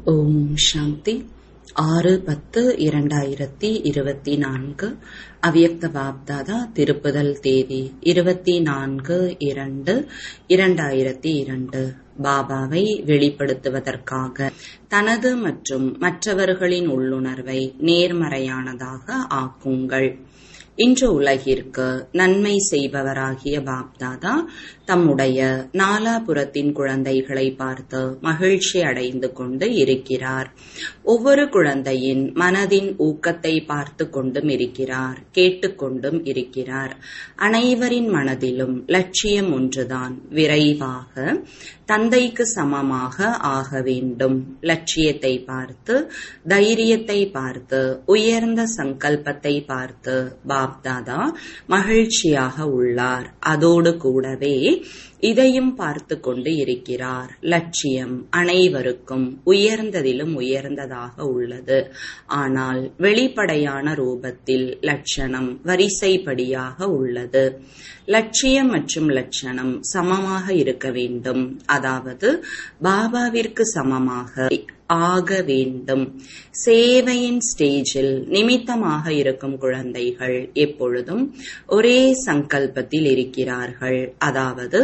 ஓம் சாந்தி ஆறு பத்து இரண்டாயிரத்தி இருபத்தி நான்கு அவ்யக்த பாப்தாதா திருப்புதல் தேதி இருபத்தி நான்கு இரண்டு இரண்டாயிரத்தி இரண்டு பாபாவை வெளிப்படுத்துவதற்காக தனது மற்றும் மற்றவர்களின் உள்ளுணர்வை நேர்மறையானதாக ஆக்குங்கள் இன்று உலகிற்கு நன்மை செய்பவராகிய பாப்தாதா தம்முடைய நாலாபுரத்தின் குழந்தைகளை பார்த்து மகிழ்ச்சி அடைந்து கொண்டு இருக்கிறார் ஒவ்வொரு குழந்தையின் மனதின் ஊக்கத்தை பார்த்து கொண்டும் இருக்கிறார் கேட்டுக்கொண்டும் இருக்கிறார் அனைவரின் மனதிலும் லட்சியம் ஒன்றுதான் விரைவாக தந்தைக்கு சமமாக ஆக வேண்டும் லட்சியத்தை பார்த்து தைரியத்தை பார்த்து உயர்ந்த சங்கல்பத்தை பார்த்து பாப்தாதா மகிழ்ச்சியாக உள்ளார் அதோடு கூடவே இதையும் பார்த்து கொண்டு இருக்கிறார் லட்சியம் அனைவருக்கும் உயர்ந்ததிலும் உயர்ந்ததாக உள்ளது ஆனால் வெளிப்படையான ரூபத்தில் லட்சணம் வரிசைப்படியாக உள்ளது லட்சியம் மற்றும் லட்சணம் சமமாக இருக்க வேண்டும் அதாவது பாபாவிற்கு சமமாக ஆக வேண்டும் சேவையின் ஸ்டேஜில் நிமித்தமாக இருக்கும் குழந்தைகள் எப்பொழுதும் ஒரே சங்கல்பத்தில் இருக்கிறார்கள் அதாவது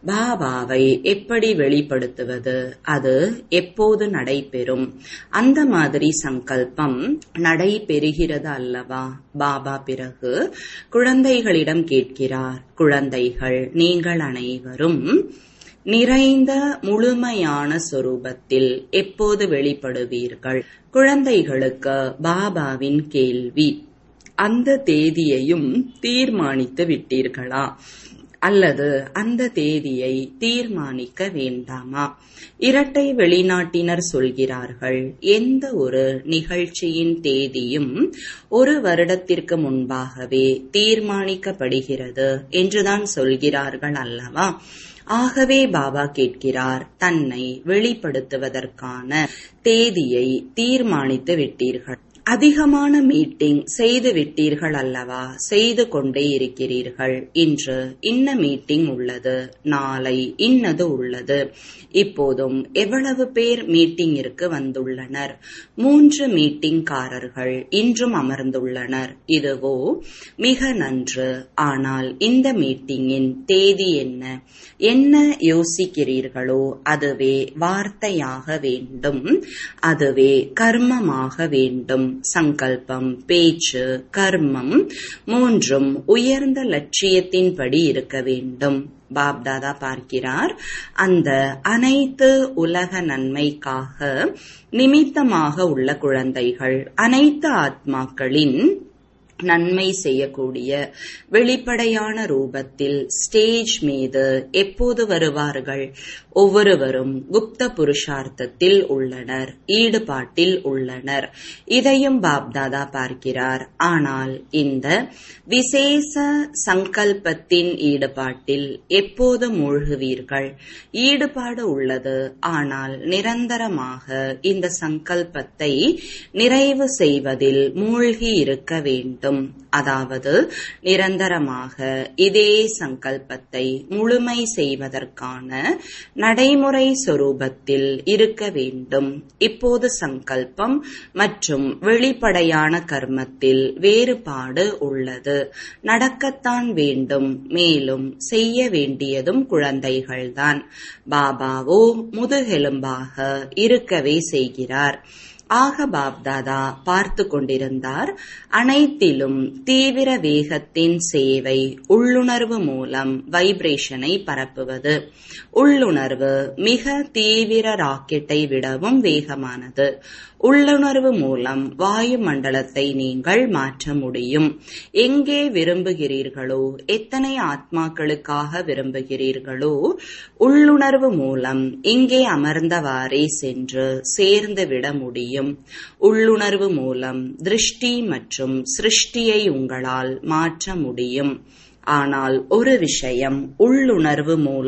பாபாவை எப்படி வெளிப்படுத்துவது அது எப்போது நடைபெறும் அந்த மாதிரி சங்கல்பம் நடைபெறுகிறது அல்லவா பாபா பிறகு குழந்தைகளிடம் கேட்கிறார் குழந்தைகள் நீங்கள் அனைவரும் நிறைந்த முழுமையான சொரூபத்தில் எப்போது வெளிப்படுவீர்கள் குழந்தைகளுக்கு பாபாவின் கேள்வி அந்த தேதியையும் தீர்மானித்து விட்டீர்களா அல்லது அந்த தேதியை தீர்மானிக்க வேண்டாமா இரட்டை வெளிநாட்டினர் சொல்கிறார்கள் எந்த ஒரு நிகழ்ச்சியின் தேதியும் ஒரு வருடத்திற்கு முன்பாகவே தீர்மானிக்கப்படுகிறது என்றுதான் சொல்கிறார்கள் அல்லவா ஆகவே பாபா கேட்கிறார் தன்னை வெளிப்படுத்துவதற்கான தேதியை தீர்மானித்து விட்டீர்கள் அதிகமான மீட்டிங் செய்து விட்டீர்கள் அல்லவா செய்து கொண்டே இருக்கிறீர்கள் இன்று இன்ன மீட்டிங் உள்ளது நாளை இன்னது உள்ளது இப்போதும் எவ்வளவு பேர் மீட்டிங்கிற்கு வந்துள்ளனர் மூன்று மீட்டிங்காரர்கள் இன்றும் அமர்ந்துள்ளனர் இதுவோ மிக நன்று ஆனால் இந்த மீட்டிங்கின் தேதி என்ன என்ன யோசிக்கிறீர்களோ அதுவே வார்த்தையாக வேண்டும் அதுவே கர்மமாக வேண்டும் சங்கல்பம் பேச்சு கர்மம் மூன்றும் உயர்ந்த லட்சியத்தின்படி இருக்க வேண்டும் பாப்தாதா பார்க்கிறார் அந்த அனைத்து உலக நன்மைக்காக நிமித்தமாக உள்ள குழந்தைகள் அனைத்து ஆத்மாக்களின் நன்மை செய்யக்கூடிய வெளிப்படையான ரூபத்தில் ஸ்டேஜ் மீது எப்போது வருவார்கள் ஒவ்வொருவரும் குப்த புருஷார்த்தத்தில் உள்ளனர் ஈடுபாட்டில் உள்ளனர் இதையும் பாப்தாதா பார்க்கிறார் ஆனால் இந்த விசேஷ சங்கல்பத்தின் ஈடுபாட்டில் எப்போது மூழ்குவீர்கள் ஈடுபாடு உள்ளது ஆனால் நிரந்தரமாக இந்த சங்கல்பத்தை நிறைவு செய்வதில் மூழ்கி இருக்க வேண்டும் அதாவது நிரந்தரமாக இதே சங்கல்பத்தை முழுமை செய்வதற்கான நடைமுறை சொரூபத்தில் இருக்க வேண்டும் இப்போது சங்கல்பம் மற்றும் வெளிப்படையான கர்மத்தில் வேறுபாடு உள்ளது நடக்கத்தான் வேண்டும் மேலும் செய்ய வேண்டியதும் குழந்தைகள்தான் பாபாவோ முதுகெலும்பாக இருக்கவே செய்கிறார் ஆக பாப்தாதா பார்த்து கொண்டிருந்தார் அனைத்திலும் தீவிர வேகத்தின் சேவை உள்ளுணர்வு மூலம் வைப்ரேஷனை பரப்புவது உள்ளுணர்வு மிக தீவிர ராக்கெட்டை விடவும் வேகமானது உள்ளுணர்வு மூலம் வாயு மண்டலத்தை நீங்கள் மாற்ற முடியும் எங்கே விரும்புகிறீர்களோ எத்தனை ஆத்மாக்களுக்காக விரும்புகிறீர்களோ உள்ளுணர்வு மூலம் இங்கே அமர்ந்தவாறே சென்று சேர்ந்து விட முடியும் உள்ளுணர்வு மூலம் திருஷ்டி மற்றும் சிருஷ்டியை உங்களால் மாற்ற முடியும் ஆனால் ஒரு விஷயம் உள்ளுணர்வு மூலம்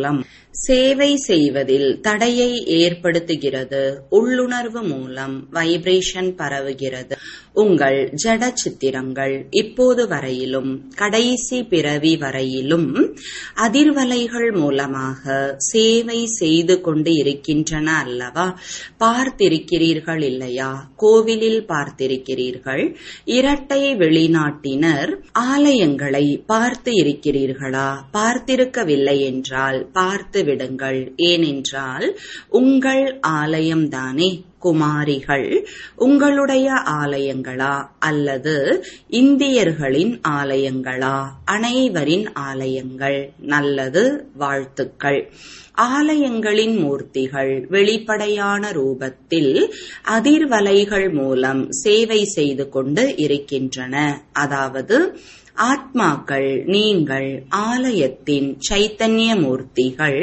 சேவை செய்வதில் தடையை ஏற்படுத்துகிறது உள்ளுணர்வு மூலம் வைப்ரேஷன் பரவுகிறது உங்கள் ஜட சித்திரங்கள் இப்போது வரையிலும் கடைசி பிறவி வரையிலும் அதிர்வலைகள் மூலமாக சேவை செய்து கொண்டு இருக்கின்றன அல்லவா பார்த்திருக்கிறீர்கள் இல்லையா கோவிலில் பார்த்திருக்கிறீர்கள் இரட்டை வெளிநாட்டினர் ஆலயங்களை பார்த்து இருக்கிறீர்களா பார்த்திருக்கவில்லை என்றால் பார்த்து விடுங்கள் ஏனென்றால் உங்கள் ஆலயம்தானே குமாரிகள் உங்களுடைய ஆலயங்களா அல்லது இந்தியர்களின் ஆலயங்களா அனைவரின் ஆலயங்கள் நல்லது வாழ்த்துக்கள் ஆலயங்களின் மூர்த்திகள் வெளிப்படையான ரூபத்தில் அதிர்வலைகள் மூலம் சேவை செய்து கொண்டு இருக்கின்றன அதாவது ஆத்மாக்கள் நீங்கள் ஆலயத்தின் சைத்தன்ய மூர்த்திகள்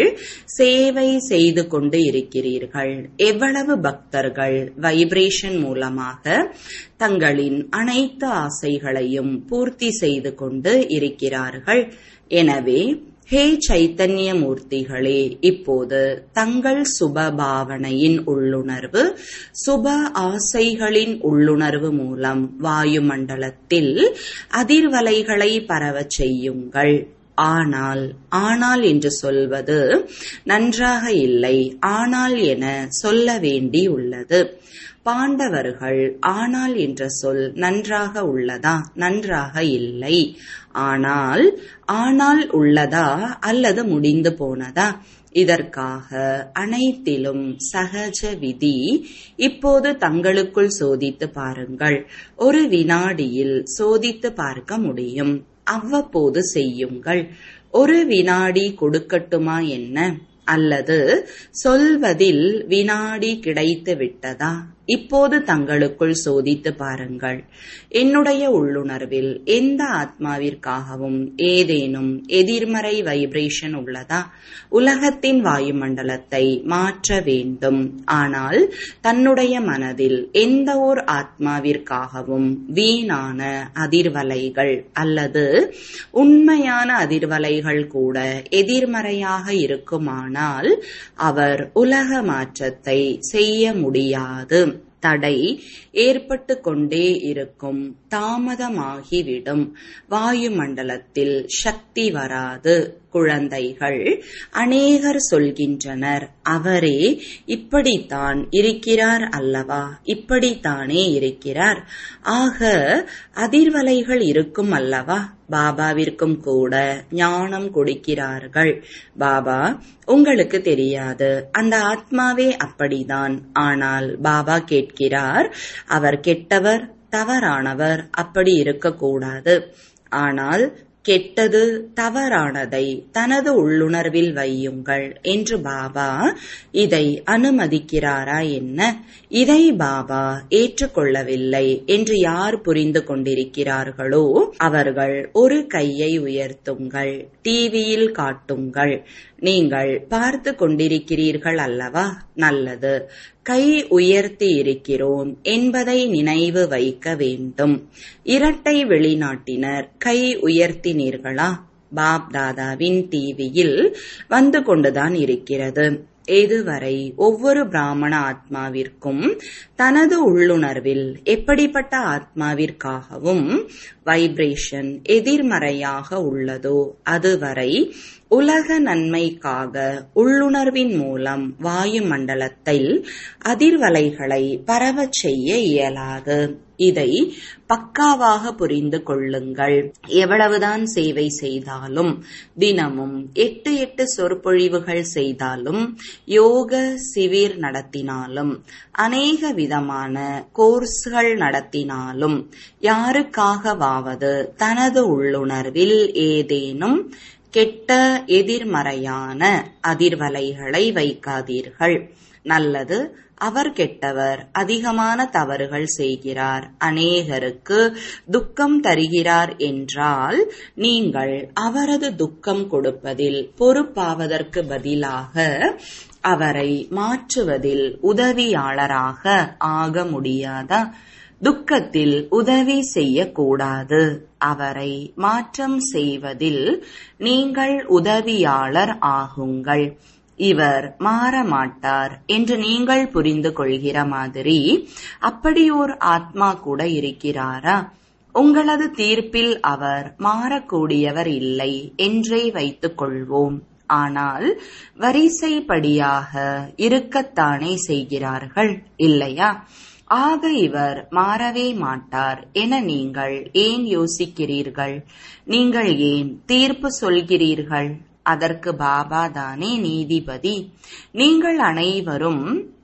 சேவை செய்து கொண்டு இருக்கிறீர்கள் எவ்வளவு பக்தர்கள் வைப்ரேஷன் மூலமாக தங்களின் அனைத்து ஆசைகளையும் பூர்த்தி செய்து கொண்டு இருக்கிறார்கள் எனவே ஹே சைத்தன்ய மூர்த்திகளே இப்போது தங்கள் சுப பாவனையின் உள்ளுணர்வு சுப ஆசைகளின் உள்ளுணர்வு மூலம் வாயுமண்டலத்தில் அதிர்வலைகளை பரவச் செய்யுங்கள் ஆனால் ஆனால் என்று சொல்வது நன்றாக இல்லை ஆனால் என சொல்ல வேண்டி உள்ளது பாண்டவர்கள் ஆனால் என்ற சொல் நன்றாக உள்ளதா நன்றாக இல்லை ஆனால் ஆனால் உள்ளதா அல்லது முடிந்து போனதா இதற்காக அனைத்திலும் சகஜ விதி இப்போது தங்களுக்குள் சோதித்து பாருங்கள் ஒரு வினாடியில் சோதித்து பார்க்க முடியும் அவ்வப்போது செய்யுங்கள் ஒரு வினாடி கொடுக்கட்டுமா என்ன அல்லது சொல்வதில் வினாடி கிடைத்து விட்டதா இப்போது தங்களுக்குள் சோதித்து பாருங்கள் என்னுடைய உள்ளுணர்வில் எந்த ஆத்மாவிற்காகவும் ஏதேனும் எதிர்மறை வைப்ரேஷன் உள்ளதா உலகத்தின் வாயுமண்டலத்தை மாற்ற வேண்டும் ஆனால் தன்னுடைய மனதில் எந்த ஓர் ஆத்மாவிற்காகவும் வீணான அதிர்வலைகள் அல்லது உண்மையான அதிர்வலைகள் கூட எதிர்மறையாக இருக்குமானால் அவர் உலக மாற்றத்தை செய்ய முடியாது தடை ஏற்பட்டு கொண்டே இருக்கும் தாமதமாகிவிடும் வாயுமண்டலத்தில் சக்தி வராது குழந்தைகள் அநேகர் சொல்கின்றனர் அவரே இப்படித்தான் இருக்கிறார் அல்லவா இப்படித்தானே இருக்கிறார் ஆக அதிர்வலைகள் இருக்கும் அல்லவா பாபாவிற்கும் கூட ஞானம் கொடுக்கிறார்கள் பாபா உங்களுக்கு தெரியாது அந்த ஆத்மாவே அப்படிதான் ஆனால் பாபா கேட்கிறார் அவர் கெட்டவர் தவறானவர் அப்படி இருக்கக்கூடாது ஆனால் கெட்டது தவறானதை தனது உள்ளுணர்வில் வையுங்கள் என்று பாபா இதை அனுமதிக்கிறாரா என்ன இதை பாபா ஏற்றுக்கொள்ளவில்லை என்று யார் புரிந்து கொண்டிருக்கிறார்களோ அவர்கள் ஒரு கையை உயர்த்துங்கள் டிவியில் காட்டுங்கள் நீங்கள் பார்த்து கொண்டிருக்கிறீர்கள் அல்லவா நல்லது கை உயர்த்தி இருக்கிறோம் என்பதை நினைவு வைக்க வேண்டும் இரட்டை வெளிநாட்டினர் கை உயர்த்தினீர்களா பாப் தாதாவின் டிவியில் வந்து கொண்டுதான் இருக்கிறது இதுவரை ஒவ்வொரு பிராமண ஆத்மாவிற்கும் தனது உள்ளுணர்வில் எப்படிப்பட்ட ஆத்மாவிற்காகவும் வைப்ரேஷன் எதிர்மறையாக உள்ளதோ அதுவரை உலக நன்மைக்காக உள்ளுணர்வின் மூலம் வாயுமண்டலத்தில் அதிர்வலைகளை பரவச் செய்ய இயலாது இதை பக்காவாக புரிந்து கொள்ளுங்கள் எவ்வளவுதான் சேவை செய்தாலும் தினமும் எட்டு எட்டு சொற்பொழிவுகள் செய்தாலும் யோக சிவிர் நடத்தினாலும் அநேக விதமான கோர்ஸ்கள் நடத்தினாலும் யாருக்காகவாவது தனது உள்ளுணர்வில் ஏதேனும் கெட்ட எதிர்மறையான அதிர்வலைகளை வைக்காதீர்கள் நல்லது அவர் கெட்டவர் அதிகமான தவறுகள் செய்கிறார் அநேகருக்கு துக்கம் தருகிறார் என்றால் நீங்கள் அவரது துக்கம் கொடுப்பதில் பொறுப்பாவதற்கு பதிலாக அவரை மாற்றுவதில் உதவியாளராக ஆக முடியாதா துக்கத்தில் உதவி செய்யக்கூடாது அவரை மாற்றம் செய்வதில் நீங்கள் உதவியாளர் ஆகுங்கள் இவர் மாற மாட்டார் என்று நீங்கள் புரிந்து கொள்கிற மாதிரி அப்படி ஓர் ஆத்மா கூட இருக்கிறாரா உங்களது தீர்ப்பில் அவர் மாறக்கூடியவர் இல்லை என்றே வைத்துக் கொள்வோம் ஆனால் வரிசைப்படியாக இருக்கத்தானே செய்கிறார்கள் இல்லையா ஆக இவர் மாறவே மாட்டார் என நீங்கள் ஏன் யோசிக்கிறீர்கள் நீங்கள் ஏன் தீர்ப்பு சொல்கிறீர்கள் அதற்கு பாபா தானே நீதிபதி நீங்கள் அனைவரும்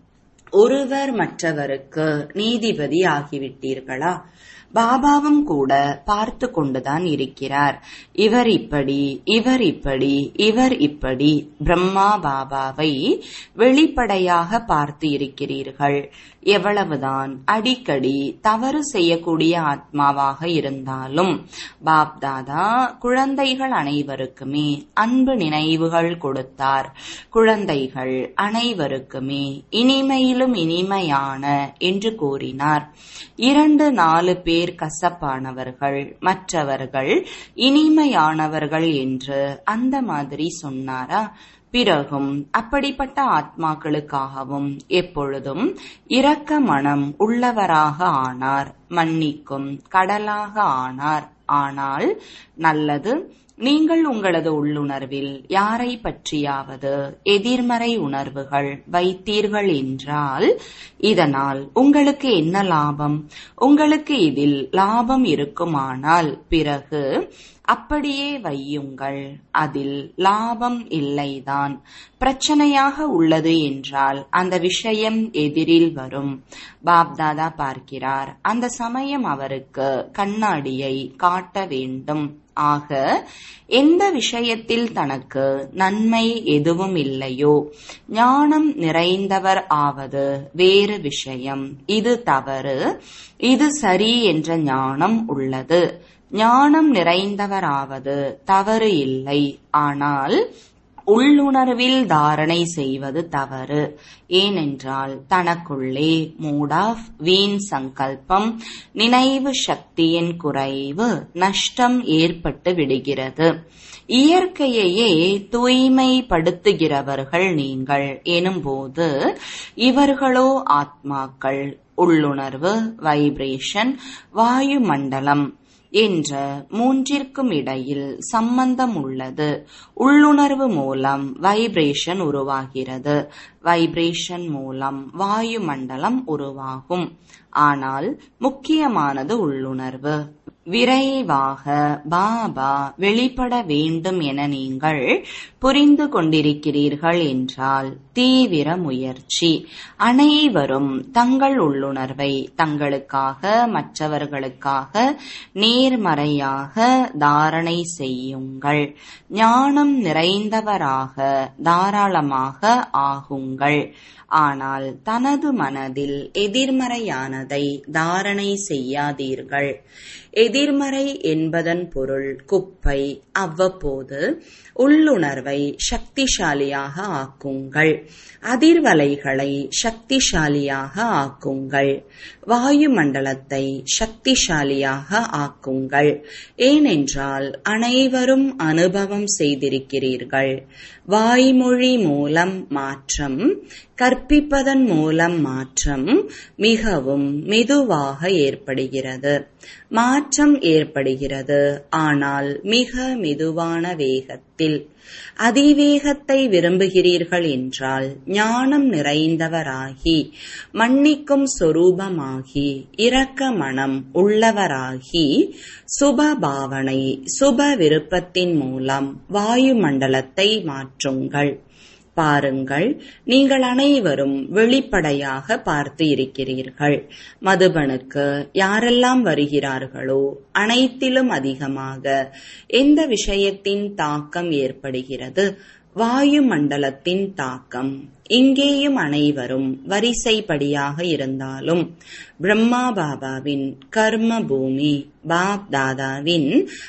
ஒருவர் மற்றவருக்கு நீதிபதி ஆகிவிட்டீர்களா பாபாவும் கூட பார்த்து கொண்டுதான் இருக்கிறார் இவர் இப்படி இவர் இப்படி இவர் இப்படி பிரம்மா பாபாவை வெளிப்படையாக பார்த்து இருக்கிறீர்கள் எவ்வளவுதான் அடிக்கடி தவறு செய்யக்கூடிய ஆத்மாவாக இருந்தாலும் பாப் தாதா குழந்தைகள் அனைவருக்குமே அன்பு நினைவுகள் கொடுத்தார் குழந்தைகள் அனைவருக்குமே இனிமையிலும் இனிமையான என்று கூறினார் இரண்டு நாலு பேர் கசப்பானவர்கள் மற்றவர்கள் இனிமையானவர்கள் என்று அந்த மாதிரி சொன்னாரா பிறகும் அப்படிப்பட்ட ஆத்மாக்களுக்காகவும் எப்பொழுதும் இரக்க மனம் உள்ளவராக ஆனார் மன்னிக்கும் கடலாக ஆனார் ஆனால் நல்லது நீங்கள் உங்களது உள்ளுணர்வில் யாரை பற்றியாவது எதிர்மறை உணர்வுகள் வைத்தீர்கள் என்றால் இதனால் உங்களுக்கு என்ன லாபம் உங்களுக்கு இதில் லாபம் இருக்குமானால் பிறகு அப்படியே வையுங்கள் அதில் லாபம் இல்லைதான் பிரச்சனையாக உள்ளது என்றால் அந்த விஷயம் எதிரில் வரும் பாப்தாதா பார்க்கிறார் அந்த சமயம் அவருக்கு கண்ணாடியை காட்ட வேண்டும் ஆக எந்த விஷயத்தில் தனக்கு நன்மை எதுவும் இல்லையோ ஞானம் நிறைந்தவர் ஆவது வேறு விஷயம் இது தவறு இது சரி என்ற ஞானம் உள்ளது ஞானம் நிறைந்தவராவது தவறு இல்லை ஆனால் உள்ளுணர்வில் தாரணை செய்வது தவறு ஏனென்றால் தனக்குள்ளே மூடாஃப் வீண் சங்கல்பம் நினைவு சக்தியின் குறைவு நஷ்டம் ஏற்பட்டு விடுகிறது இயற்கையையே தூய்மைப்படுத்துகிறவர்கள் நீங்கள் எனும்போது இவர்களோ ஆத்மாக்கள் உள்ளுணர்வு வைப்ரேஷன் வாயுமண்டலம் என்ற மூன்றிற்கும் இடையில் சம்பந்தம் உள்ளது உள்ளுணர்வு மூலம் வைப்ரேஷன் உருவாகிறது வைப்ரேஷன் மூலம் வாயுமண்டலம் உருவாகும் ஆனால் முக்கியமானது உள்ளுணர்வு விரைவாக பாபா வெளிப்பட வேண்டும் என நீங்கள் புரிந்து கொண்டிருக்கிறீர்கள் என்றால் தீவிர முயற்சி அனைவரும் தங்கள் உள்ளுணர்வை தங்களுக்காக மற்றவர்களுக்காக நேர்மறையாக தாரணை செய்யுங்கள் ஞானம் நிறைந்தவராக தாராளமாக ஆகுங்கள் ஆனால் தனது மனதில் எதிர்மறையானதை தாரணை செய்யாதீர்கள் எதிர்மறை என்பதன் பொருள் குப்பை அவ்வப்போது உள்ளுணர்வை சக்திசாலியாக ஆக்குங்கள் அதிர்வலைகளை சக்திசாலியாக ஆக்குங்கள் வாயுமண்டலத்தை சக்திசாலியாக ஆக்குங்கள் ஏனென்றால் அனைவரும் அனுபவம் செய்திருக்கிறீர்கள் வாய்மொழி மூலம் மாற்றம் கற்பிப்பதன் மூலம் மாற்றம் மிகவும் மெதுவாக ஏற்படுகிறது மாற்றம் ஏற்படுகிறது ஆனால் மிக மெதுவான வேகத்தில் அதிவேகத்தை விரும்புகிறீர்கள் என்றால் ஞானம் நிறைந்தவராகி மன்னிக்கும் சொரூபமாகி இரக்க மனம் உள்ளவராகி சுப பாவனை சுப விருப்பத்தின் மூலம் வாயுமண்டலத்தை மாற்றுங்கள் பாருங்கள் நீங்கள் அனைவரும் வெளிப்படையாக பார்த்து இருக்கிறீர்கள் மதுபனுக்கு யாரெல்லாம் வருகிறார்களோ அனைத்திலும் அதிகமாக எந்த விஷயத்தின் தாக்கம் ஏற்படுகிறது வாயுமண்டலத்தின் தாக்கம் இங்கேயும் அனைவரும் வரிசைப்படியாக இருந்தாலும் பிரம்மா பாபாவின் கர்ம பூமி பாப் தாதாவின்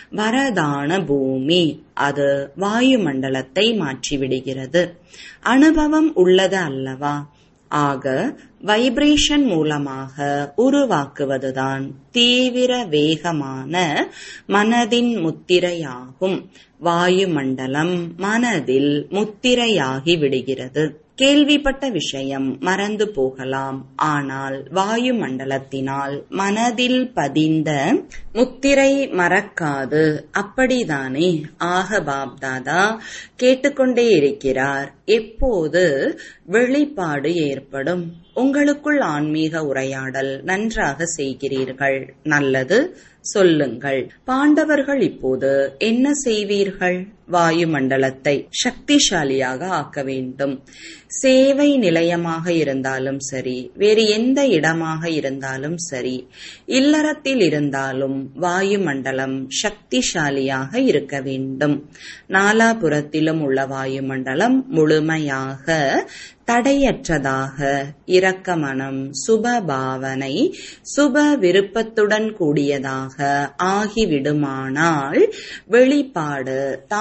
வரதான பூமி அது வாயுமண்டலத்தை மாற்றிவிடுகிறது அனுபவம் உள்ளது அல்லவா ஆக வைப்ரேஷன் மூலமாக உருவாக்குவதுதான் தீவிர வேகமான மனதின் முத்திரையாகும் வாயுமண்டலம் மனதில் முத்திரையாகி விடுகிறது கேள்விப்பட்ட விஷயம் மறந்து போகலாம் ஆனால் வாயுமண்டலத்தினால் மனதில் பதிந்த முத்திரை மறக்காது அப்படிதானே ஆக பாப்தாதா கேட்டுக்கொண்டே இருக்கிறார் எப்போது வெளிப்பாடு ஏற்படும் உங்களுக்குள் ஆன்மீக உரையாடல் நன்றாக செய்கிறீர்கள் நல்லது சொல்லுங்கள் பாண்டவர்கள் இப்போது என்ன செய்வீர்கள் வாயுமண்டலத்தை சக்திசாலியாக ஆக்க வேண்டும் சேவை நிலையமாக இருந்தாலும் சரி வேறு எந்த இடமாக இருந்தாலும் சரி இல்லறத்தில் இருந்தாலும் வாயுமண்டலம் சக்திசாலியாக இருக்க வேண்டும் நாலாபுரத்திலும் உள்ள வாயுமண்டலம் முழுமையாக தடையற்றதாக இரக்க மனம் சுப பாவனை சுப விருப்பத்துடன் கூடியதாக ஆகிவிடுமானால் வெளிப்பாடு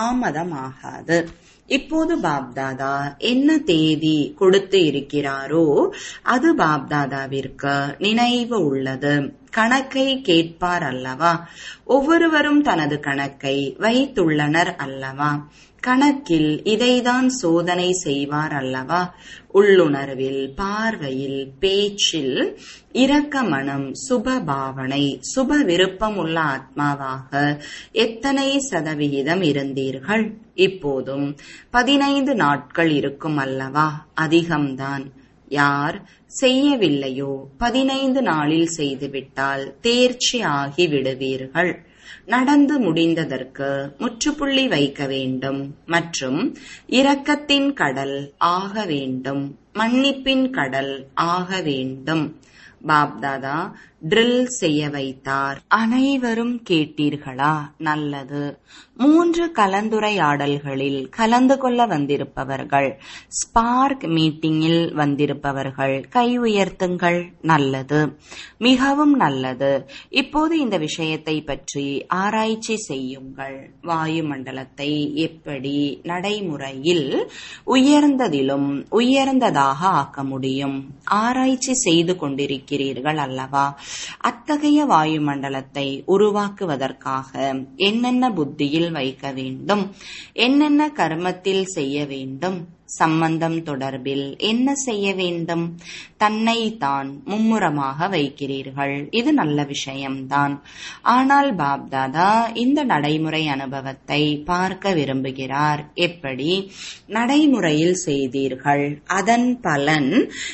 தாமதமாகாது இப்போது பாப்தாதா என்ன தேதி கொடுத்து இருக்கிறாரோ அது பாப்தாதாவிற்கு நினைவு உள்ளது கணக்கை கேட்பார் அல்லவா ஒவ்வொருவரும் தனது கணக்கை வைத்துள்ளனர் அல்லவா கணக்கில் இதைதான் சோதனை செய்வார் அல்லவா உள்ளுணர்வில் பார்வையில் பேச்சில் இரக்க மனம் சுப பாவனை சுப விருப்பம் உள்ள ஆத்மாவாக எத்தனை சதவிகிதம் இருந்தீர்கள் இப்போதும் பதினைந்து நாட்கள் இருக்கும் அல்லவா அதிகம்தான் யார் செய்யவில்லையோ பதினைந்து நாளில் செய்துவிட்டால் தேர்ச்சி ஆகி விடுவீர்கள் நடந்து முடிந்ததற்கு முற்றுப்புள்ளி வைக்க வேண்டும் மற்றும் இரக்கத்தின் கடல் ஆக வேண்டும் மன்னிப்பின் கடல் ஆக வேண்டும் பாப்தாதா ட்ரில் செய்ய வைத்தார் அனைவரும் கேட்டீர்களா நல்லது மூன்று கலந்துரையாடல்களில் கலந்து கொள்ள வந்திருப்பவர்கள் ஸ்பார்க் மீட்டிங்கில் வந்திருப்பவர்கள் கை உயர்த்துங்கள் நல்லது மிகவும் நல்லது இப்போது இந்த விஷயத்தை பற்றி ஆராய்ச்சி செய்யுங்கள் வாயுமண்டலத்தை எப்படி நடைமுறையில் உயர்ந்ததிலும் உயர்ந்ததாக ஆக்க முடியும் ஆராய்ச்சி செய்து கொண்டிருக்கிறீர்கள் அல்லவா அத்தகைய வாயுமண்டலத்தை உருவாக்குவதற்காக என்னென்ன புத்தியில் வைக்க வேண்டும் என்னென்ன கர்மத்தில் செய்ய வேண்டும் சம்பந்தம் தொடர்பில் என்ன செய்ய வேண்டும் தன்னை தான் மும்முரமாக வைக்கிறீர்கள் இது நல்ல விஷயம்தான் ஆனால் பாப்தாதா இந்த நடைமுறை அனுபவத்தை பார்க்க விரும்புகிறார் எப்படி நடைமுறையில் செய்தீர்கள் அதன் பலன்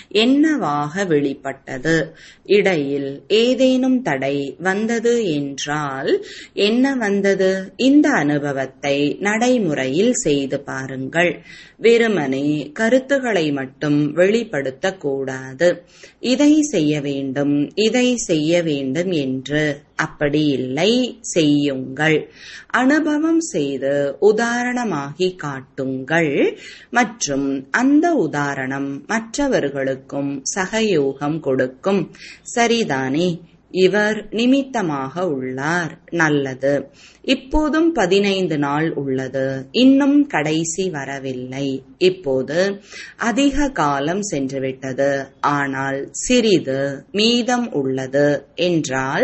என்னவாக வெளிப்பட்டது இடையில் ஏதேனும் தடை வந்தது என்றால் என்ன வந்தது இந்த அனுபவத்தை நடைமுறையில் செய்து பாருங்கள் வெறுமனே கருத்துக்களை மட்டும் வெளிப்படுத்தக் கூடாது இதை செய்ய வேண்டும் இதை செய்ய வேண்டும் என்று அப்படி இல்லை செய்யுங்கள் அனுபவம் செய்து உதாரணமாகி காட்டுங்கள் மற்றும் அந்த உதாரணம் மற்றவர்களுக்கும் சகயோகம் கொடுக்கும் சரிதானே இவர் நிமித்தமாக உள்ளார் நல்லது இப்போதும் பதினைந்து நாள் உள்ளது இன்னும் கடைசி வரவில்லை இப்போது அதிக காலம் சென்றுவிட்டது ஆனால் சிறிது மீதம் உள்ளது என்றால்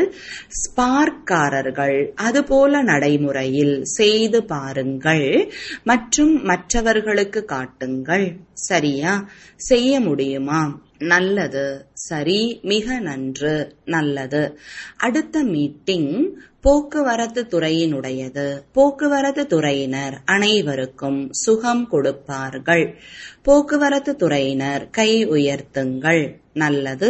ஸ்பார்க்காரர்கள் அதுபோல நடைமுறையில் செய்து பாருங்கள் மற்றும் மற்றவர்களுக்கு காட்டுங்கள் சரியா செய்ய முடியுமா நல்லது சரி மிக நன்று நல்லது அடுத்த மீட்டிங் போக்குவரத்து துறையினுடையது போக்குவரத்து துறையினர் அனைவருக்கும் சுகம் கொடுப்பார்கள் போக்குவரத்து துறையினர் கை உயர்த்துங்கள் நல்லது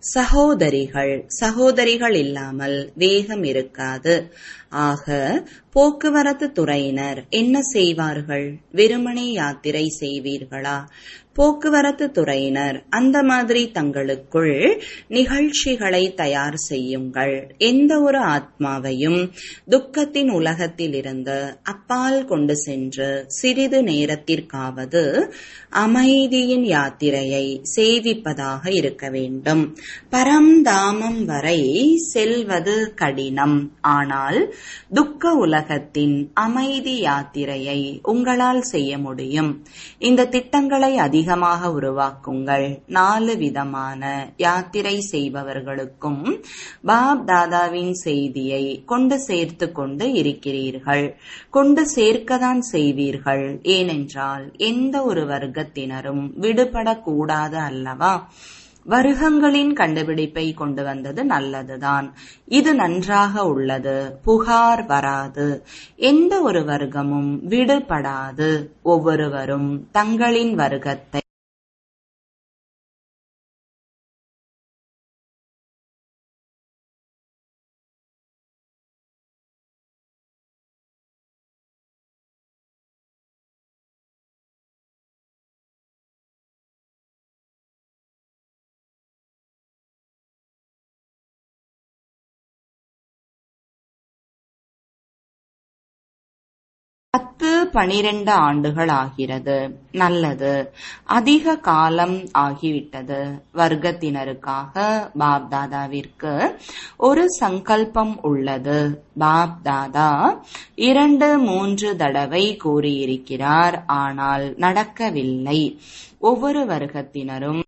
சகோதரிகள் சகோதரிகள் இல்லாமல் வேகம் இருக்காது ஆக போக்குவரத்து துறையினர் என்ன செய்வார்கள் வெறுமனே யாத்திரை செய்வீர்களா போக்குவரத்து துறையினர் அந்த மாதிரி தங்களுக்கு வர்க்கத்திற்குள் நிகழ்ச்சிகளை தயார் செய்யுங்கள் எந்த ஒரு ஆத்மாவையும் துக்கத்தின் உலகத்திலிருந்து அப்பால் கொண்டு சென்று சிறிது நேரத்திற்காவது அமைதியின் யாத்திரையை செய்விப்பதாக இருக்க வேண்டும் பரம்தாமம் வரை செல்வது கடினம் ஆனால் துக்க உலகத்தின் அமைதி யாத்திரையை உங்களால் செய்ய முடியும் இந்த திட்டங்களை அதிகமாக உருவாக்குங்கள் நாலு விதமான யாத்திரை செய்பவர்களுக்கும் பாப் தாதாவின் செய்தியை கொண்டு சேர்த்து கொண்டு இருக்கிறீர்கள் கொண்டு சேர்க்கத்தான் செய்வீர்கள் ஏனென்றால் எந்த ஒரு வர்க்கத்தினரும் விடுபடக்கூடாது அல்லவா வருகங்களின் கண்டுபிடிப்பை கொண்டு வந்தது நல்லதுதான் இது நன்றாக உள்ளது புகார் வராது எந்த ஒரு வர்க்கமும் விடுபடாது ஒவ்வொருவரும் தங்களின் வர்க்கத்தை பத்து பனிரெண்டு ஆண்டுகள் ஆகிறது நல்லது அதிக காலம் ஆகிவிட்டது வர்க்கத்தினருக்காக பாப் தாதாவிற்கு ஒரு சங்கல்பம் உள்ளது பாப் தாதா இரண்டு மூன்று தடவை கூறியிருக்கிறார் ஆனால் நடக்கவில்லை ஒவ்வொரு வர்க்கத்தினரும்